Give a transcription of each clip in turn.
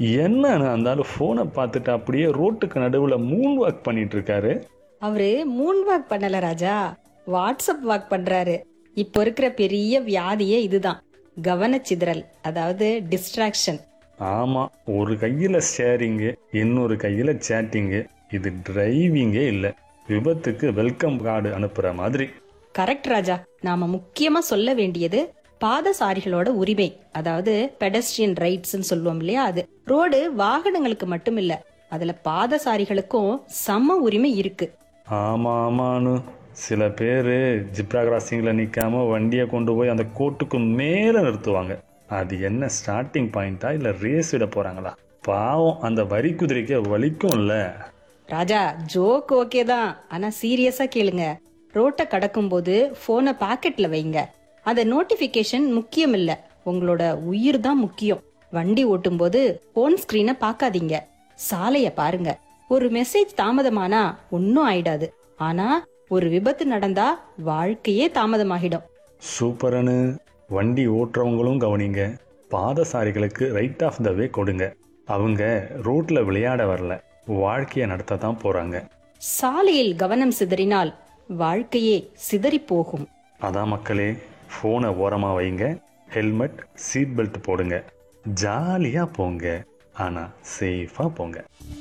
என்னன்னு அந்த ஆளு ஃபோனை பார்த்துட்டு அப்படியே ரோட்டுக்கு நடுவில் மூன் வாக் பண்ணிட்டு இருக்காரு அவரு மூன் வாக் பண்ணல ராஜா வாட்ஸ்அப் வாக் பண்றாரு இப்போ இருக்கிற பெரிய வியாதியே இதுதான் கவனச்சிதறல் அதாவது டிஸ்ட்ராக்ஷன் ஆமாம் ஒரு கையில் ஷேரிங்கு இன்னொரு கையில் சேட்டிங்கு இது டிரைவிங்கே இல்லை விபத்துக்கு வெல்கம் கார்டு அனுப்புகிற மாதிரி கரெக்ட் ராஜா நாம முக்கியமா சொல்ல வேண்டியது பாதசாரிகளோட உரிமை அதாவது பெடஸ்ட்ரியன் ரைட்ஸ்னு சொல்லுவோம் இல்லையா அது ரோடு வாகனங்களுக்கு மட்டும் இல்ல அதுல பாதசாரிகளுக்கும் சம உரிமை இருக்கு ஆமாம் ஆமான்னு சில பேர் ஜிப்ரா கிராசிங்கில் நிற்காம வண்டியை கொண்டு போய் அந்த கோட்டுக்கு மேலே நிறுத்துவாங்க அது என்ன ஸ்டார்டிங் பாயிண்டா இல்லை ரேஸ் விட போகிறாங்களா பாவம் அந்த வரி குதிரைக்கு வலிக்கும்ல ராஜா ஜோக் ஓகே தான் ஆனா சீரியஸா கேளுங்க ரோட்டை கடக்கும்போது போனை பாக்கெட்ல வைங்க அந்த நோட்டிபிகேஷன் முக்கியம் இல்ல உங்களோட உயிர் தான் முக்கியம் வண்டி ஓட்டும்போது போன் ஸ்கிரீனை பார்க்காதீங்க சாலைய பாருங்க ஒரு மெசேஜ் தாமதமானா ஒன்னும் ஆயிடாது ஆனா ஒரு விபத்து நடந்தா வாழ்க்கையே தாமதமாகிடும் சூப்பரனு வண்டி ஓட்டுறவங்களும் கவனிங்க பாதசாரிகளுக்கு ரைட் ஆஃப் த வே கொடுங்க அவங்க ரோட்ல விளையாட வரல வாழ்க்கையை நடத்த தான் போறாங்க சாலையில் கவனம் சிதறினால் வாழ்க்கையே சிதறி போகும் அதான் மக்களே ஃபோனை ஓரமாக வைங்க ஹெல்மெட் சீட் பெல்ட் போடுங்க ஜாலியாக போங்க ஆனால் சேஃபாக போங்க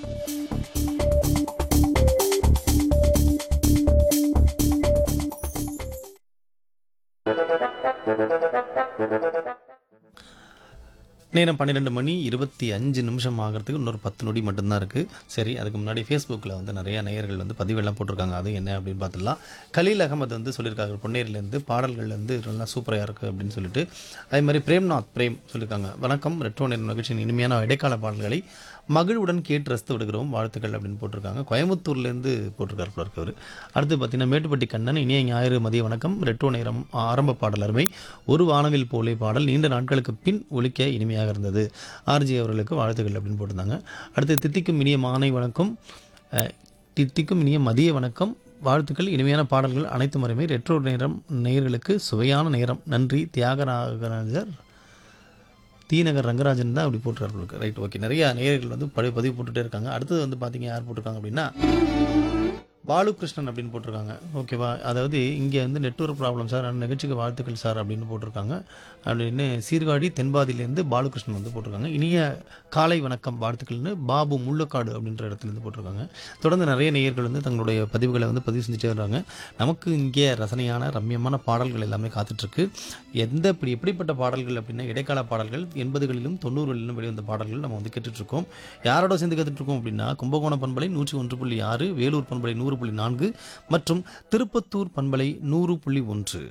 நேரம் பன்னிரெண்டு மணி இருபத்தி அஞ்சு நிமிஷம் ஆகிறதுக்கு இன்னொரு பத்து நொடி மட்டும்தான் இருக்குது சரி அதுக்கு முன்னாடி ஃபேஸ்புக்கில் வந்து நிறைய நேயர்கள் வந்து பதிவெல்லாம் போட்டிருக்காங்க அது என்ன அப்படின்னு பார்த்துடலாம் கலீல் அகமது வந்து சொல்லியிருக்காங்க பொன்னேரிலேருந்து பாடல்கள் வந்து நல்லா சூப்பராக இருக்குது அப்படின்னு சொல்லிட்டு அதே மாதிரி பிரேம்நாத் பிரேம் சொல்லியிருக்காங்க வணக்கம் ரெட்ரோ நேரம் நிகழ்ச்சியின் இனிமையான இடைக்கால பாடல்களை மகிழ்வுடன் கேட்டு ரசித்து விடுகிறோம் வாழ்த்துக்கள் அப்படின்னு போட்டிருக்காங்க கோயம்புத்தூர்லேருந்து போட்டிருக்காரு போல இருக்கவர் அடுத்து பார்த்தீங்கன்னா மேட்டுப்பட்டி கண்ணன் இனிய ஞாயிறு மதிய வணக்கம் ரெட்ரோ நேரம் ஆரம்ப பாடல் அருமை ஒரு வானவில் போலே பாடல் நீண்ட நாட்களுக்கு பின் ஒலிக்க இனிமையாக இருந்தது ஆர்ஜி அவர்களுக்கு வாழ்த்துக்கள் அப்படின்னு போட்டிருந்தாங்க அடுத்து தித்திக்கும் இனிய மாலை வணக்கம் அஹ், தித்திக்கும் இனிய மதிய வணக்கம் வாழ்த்துக்கள் இனிமையான பாடல்கள் அனைத்து முறையுமே ரெட்ரோ நேரம் நேயர்களுக்கு சுவையான நேரம் நன்றி தியாகராஜர் தீநகர் ரங்கராஜன் தான் அப்படி போட்டுருக்காரு ரைட் ஓகே நிறைய நேயர்கள் வந்து பழைய பதிவு போட்டுட்டே இருக்காங்க அடுத்தது வந்து பார்த்தீங்க யார் போட்டிருக்காங்க அப்படின்னா பாலுகிருஷ்ணன் அப்படின்னு போட்டிருக்காங்க ஓகேவா அதாவது இங்கே வந்து நெட்வொர்க் ப்ராப்ளம் சார் அந்த நிகழ்ச்சிக்கு வாழ்த்துக்கள் சார் அப்படின்னு போட்டிருக்காங்க அப்படின்னு சீர்காழி தென்பாதியிலேருந்து பாலுகிருஷ்ணன் வந்து போட்டிருக்காங்க இனிய காலை வணக்கம் வாழ்த்துக்கள்னு பாபு முள்ளக்காடு அப்படின்ற இடத்துலேருந்து போட்டிருக்காங்க தொடர்ந்து நிறைய நேயர்கள் வந்து தங்களுடைய பதிவுகளை வந்து பதிவு செஞ்சுட்டே வர்றாங்க நமக்கு இங்கே ரசனையான ரம்யமான பாடல்கள் எல்லாமே காத்துட்ருக்கு எந்த இப்படி எப்படிப்பட்ட பாடல்கள் அப்படின்னா இடைக்கால பாடல்கள் எண்பதுகளிலும் தொண்ணூறுகளிலும் வெளிவந்த பாடல்கள் நம்ம வந்து கேட்டுட்ருக்கோம் யாரோட சேர்ந்து கேட்டுட்ருக்கோம் அப்படின்னா கும்பகோணம் பண்பலை நூற்றி ஒன்று புள்ளி ஆறு வேலூர் பண்பலை நூறு புள்ளி நான்கு மற்றும் திருப்பத்தூர் பண்பலை நூறு புள்ளி ஒன்று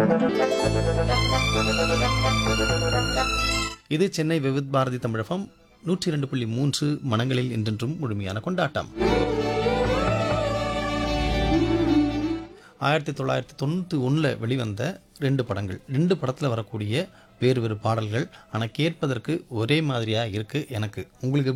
இது சென்னை விவித் பாரதி தமிழகம் நூற்றி இரண்டு புள்ளி மூன்று மனங்களில் என்றென்றும் முழுமையான கொண்டாட்டம் ஆயிரத்தி தொள்ளாயிரத்தி தொண்ணூற்றி ஒன்றில் வெளிவந்த ரெண்டு படங்கள் ரெண்டு படத்தில் வரக்கூடிய வேறு வேறு பாடல்கள் ஆனால் கேட்பதற்கு ஒரே மாதிரியாக இருக்குது எனக்கு உங்களுக்கு